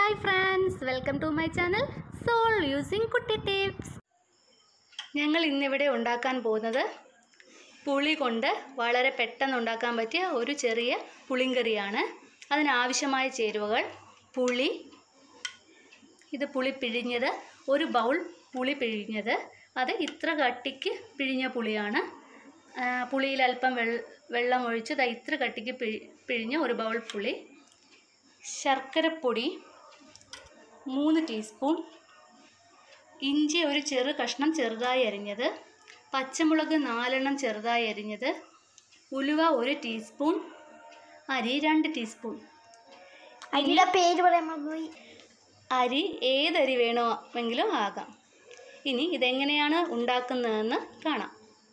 hi friends welcome to my channel സോൾ using കുട്ടി tips ഞങ്ങൾ ഇന്നിവിടെ ഉണ്ടാക്കാൻ പോകുന്നത് പുളി കൊണ്ട് വളരെ പെട്ടെന്ന് ഉണ്ടാക്കാൻ പറ്റിയ ഒരു ചെറിയ പുളിങ്കറിയാണ് അതിനാവശ്യമായ ചേരുവകൾ പുളി ഇത് പുളി പിഴിഞ്ഞത് ഒരു ബൗൾ പുളി പിഴിഞ്ഞത് അത് ഇത്ര കട്ടിക്ക് പിഴിഞ്ഞ പുളിയാണ് ആ, പുളിയിൽ അല്പം വെൾ വെള്ളം ഒഴിച്ച് ദാ ഇത്ര കട്ടിക്ക് പിഴി പിഴിഞ്ഞ ഒരു ബൗൾ പുളി ശർക്കരപ്പൊടി മൂന്ന് ടീസ്പൂൺ ഇഞ്ചി ഒരു ചെറു കഷ്ണം ചെറുതായി അരിഞ്ഞത് പച്ചമുളക് നാലെണ്ണം ചെറുതായി അരിഞ്ഞത് ഉലുവ ഒരു ടീസ്പൂൺ അരി രണ്ട് ടീസ്പൂൺ അരിയുടെ പേര് പറയാൻ മറന്നുപോയി അരി ഏതരി വേണമെങ്കിലും ആകാം ഇനി ഇതെങ്ങനെയാണ് ഉണ്ടാക്കുന്നതെന്ന് കാണാം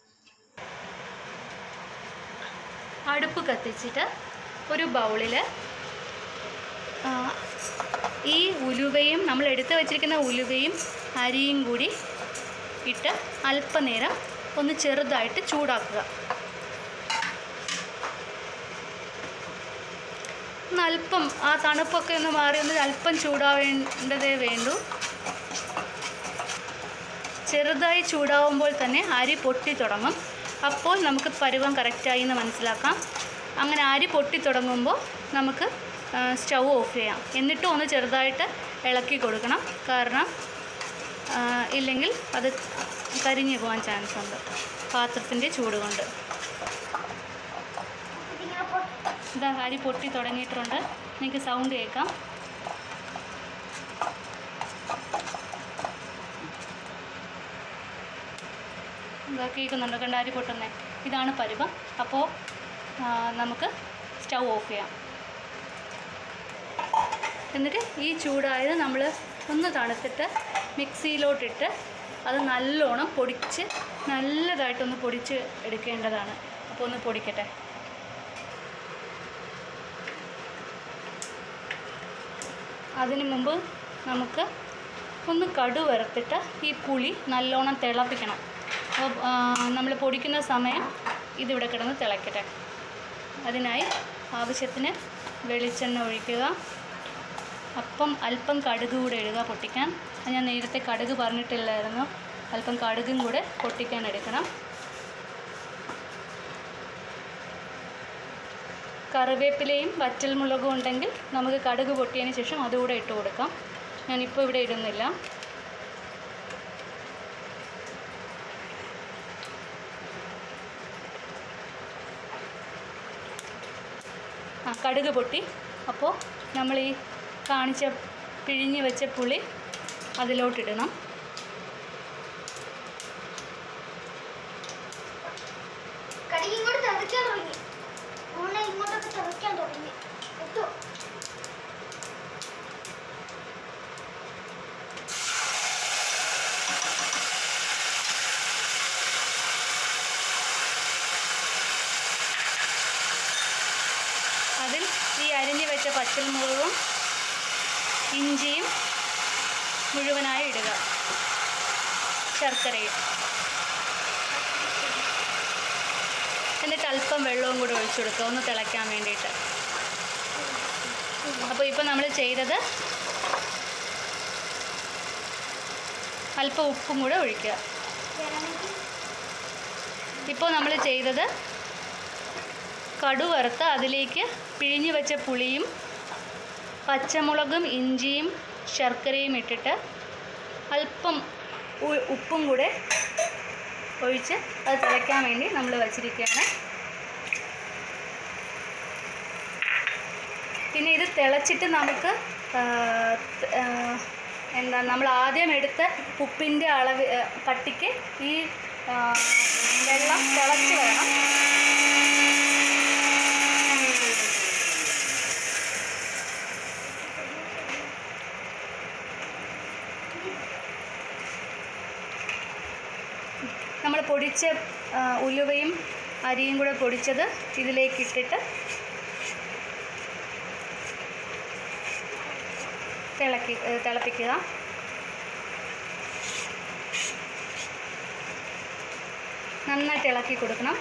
അടുപ്പ് കത്തിച്ചിട്ട് ഒരു ബൗളിൽ ഈ ഉലുവയും നമ്മൾ എടുത്തു വച്ചിരിക്കുന്ന ഉലുവയും അരിയും കൂടി ഇട്ട് അല്പനേരം ഒന്ന് ചെറുതായിട്ട് ചൂടാക്കുക ഒന്ന് അല്പം ആ തണുപ്പൊക്കെ ഒന്ന് മാറി ഒന്ന് അല്പം ചൂടാവേണ്ടതേ വേണ്ടൂ ചെറുതായി ചൂടാവുമ്പോൾ തന്നെ അരി പൊട്ടി തുടങ്ങും അപ്പോൾ നമുക്ക് പരുവം കറക്റ്റായി എന്ന് മനസ്സിലാക്കാം അങ്ങനെ അരി പൊട്ടി തുടങ്ങുമ്പോൾ നമുക്ക് സ്റ്റൗ ഓഫ് ചെയ്യാം എന്നിട്ടും ഒന്ന് ചെറുതായിട്ട് ഇളക്കി കൊടുക്കണം കാരണം ആ, ഇല്ലെങ്കിൽ അത് കരിഞ്ഞു പോകാൻ ചാൻസ് ഉണ്ട് പാത്രത്തിൻ്റെ ചൂട് കൊണ്ട് ഇതിങ്ങനെ പൊ- ഇതാ അരി പൊട്ടി തുടങ്ങിയിട്ടുണ്ട് നിങ്ങൾക്ക് സൗണ്ട് കേൾക്കാം ഇതാ കേൾക്കുന്നുണ്ടോ കണ്ട അരി പൊട്ടുന്നേ ഇതാണ് പരുവം അപ്പോൾ ആ, നമുക്ക് സ്റ്റൗ ഓഫ് ചെയ്യാം എന്നിട്ട് ഈ ചൂടായത് നമ്മൾ ഒന്ന് തണുത്തിട്ട് മിക്സിയിലോട്ടിട്ട് അത് നല്ലോണം പൊടിച്ച് നല്ലതായിട്ടൊന്ന് പൊടിച്ച് എടുക്കേണ്ടതാണ് അപ്പോൾ ഒന്ന് പൊടിക്കട്ടെ അതിന് മുമ്പ് നമുക്ക് ഒന്ന് കടു വറുത്തിട്ട് ഈ പുളി നല്ലോണം തിളപ്പിക്കണം അപ്പോൾ നമ്മൾ പൊടിക്കുന്ന സമയം ഇതിവിടെ കിടന്ന് തിളയ്ക്കട്ടെ അതിനായി ആവശ്യത്തിന് വെളിച്ചെണ്ണ ഒഴിക്കുക അപ്പം അല്പം കടുക് കൂടെ ഇടുക പൊട്ടിക്കാൻ അത് ഞാൻ നേരത്തെ കടുക് പറഞ്ഞിട്ടില്ലായിരുന്നു അല്പം കടുകും കൂടെ പൊട്ടിക്കാൻ എടുക്കണം കറിവേപ്പിലയും വറ്റൽമുളകും ഉണ്ടെങ്കിൽ നമുക്ക് കടുക് പൊട്ടിയതിന് ശേഷം അതുകൂടെ ഇട്ട് കൊടുക്കാം ഞാനിപ്പോൾ ഇവിടെ ഇടുന്നില്ല ആ കടുക് പൊട്ടി അപ്പോൾ നമ്മൾ ഈ കാണിച്ച പിഴിഞ്ഞ് വെച്ച പുളി അതിലോട്ടിടണം കടുക് ഇങ്ങോട്ട് തിളയ്ക്കാൻ തുടങ്ങി ഓണ ഇങ്ങോട്ടൊക്കെ തിളയ്ക്കാൻ തുടങ്ങി എത്തോ അതിൽ ഈ അരിഞ്ഞ് വെച്ച പച്ചമുളകും ഇഞ്ചിയും മുഴുവനായി ഇടുക ശർക്കരയും എന്നിട്ട് അല്പം വെള്ളവും കൂടി ഒഴിച്ചു കൊടുക്കുക ഒന്ന് തിളയ്ക്കാൻ വേണ്ടിയിട്ട് അപ്പോൾ ഇപ്പോൾ നമ്മൾ ചെയ്തത് അല്പം ഉപ്പും കൂടെ ഒഴിക്കുക ഇപ്പോൾ നമ്മൾ ചെയ്തത് കടു വറുത്ത് അതിലേക്ക് പിഴിഞ്ഞു വെച്ച പുളിയും പച്ചമുളകും ഇഞ്ചിയും ശർക്കരയും ഇട്ടിട്ട് അല്പം ഉ- ഉപ്പും കൂടെ ഒഴിച്ച് അത് തിളയ്ക്കാൻ വേണ്ടി നമ്മൾ വച്ചിരിക്കുകയാണ് പിന്നെ ഇത് തിളച്ചിട്ട് നമുക്ക് ആ, ത- ആ, എന്താ നമ്മൾ ആദ്യം എടുത്ത ഉപ്പിൻ്റെ അളവ് ആ, കട്ടിക്ക് ഈ ആ, വെള്ളം തിളച്ച് വരണം നമ്മൾ പൊടിച്ച ആ, ഉലുവയും അരിയും കൂടെ പൊടിച്ചത് ഇതിലേക്ക് ഇട്ടിട്ട് തിളക്കി ഏ, തിളപ്പിക്കുക നന്നായിട്ട് ഇളക്കി കൊടുക്കണം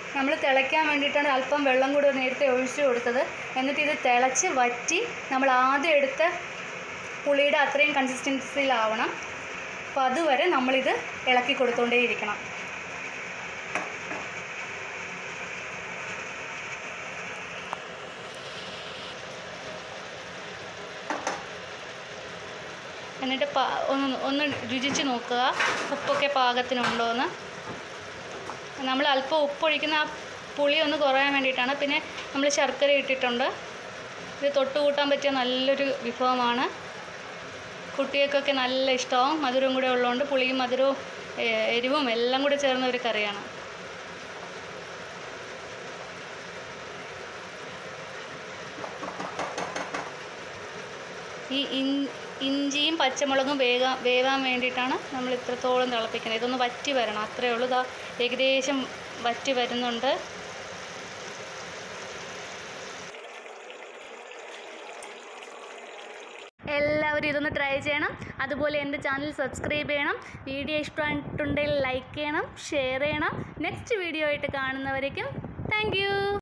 നമ്മൾ തിളയ്ക്കാൻ വേണ്ടിയിട്ടാണ് അല്പം വെള്ളം കൂടി നേരത്തെ ഒഴിച്ചു കൊടുത്തത് എന്നിട്ട് ഇത് തിളച്ച് വറ്റി നമ്മൾ ആദ്യം എടുത്ത പുളിയുടെ അത്രയും കൺസിസ്റ്റൻസിയിലാവണം അപ്പോൾ അതുവരെ നമ്മളിത് ഇളക്കി കൊടുത്തുകൊണ്ടേയിരിക്കണം എന്നിട്ട് പാ ഒന്ന് ഒന്ന് രുചിച്ച് നോക്കുക ഉപ്പൊക്കെ പാകത്തിനുണ്ടോ എന്ന് നമ്മൾ അല്പം ഉപ്പൊഴിക്കുന്ന ആ പുളി ഒന്ന് കുറയാൻ വേണ്ടിയിട്ടാണ് പിന്നെ നമ്മൾ ശർക്കര ഇട്ടിട്ടുണ്ട് ഇത് തൊട്ട് കൂട്ടാൻ പറ്റിയ നല്ലൊരു വിഭവമാണ് കുട്ടികൾക്കൊക്കെ നല്ല ഇഷ്ടമാവും മധുരവും കൂടെ ഉള്ളതുകൊണ്ട് പുളിയും മധുരവും ഏ- എരിവും എല്ലാം കൂടെ ചേർന്ന ഒരു കറിയാണ് ഈ ഇൻ ഇഞ്ചിയും പച്ചമുളകും വേകാൻ വേവാൻ വേണ്ടിയിട്ടാണ് നമ്മൾ ഇത്രത്തോളം തിളപ്പിക്കുന്നത് ഇതൊന്ന് വറ്റി വരണം അത്രയേ ഉള്ളൂ ഇതാ ഏകദേശം വറ്റി വരുന്നുണ്ട് എല്ലാവരും ഇതൊന്ന് ട്രൈ ചെയ്യണം അതുപോലെ എൻ്റെ ചാനൽ സബ്സ്ക്രൈബ് ചെയ്യണം വീഡിയോ ഇഷ്ടമായിട്ടുണ്ടെങ്കിൽ ലൈക്ക് ചെയ്യണം ഷെയർ ചെയ്യണം നെക്സ്റ്റ് വീഡിയോ ആയിട്ട് കാണുന്നവരേക്കും താങ്ക്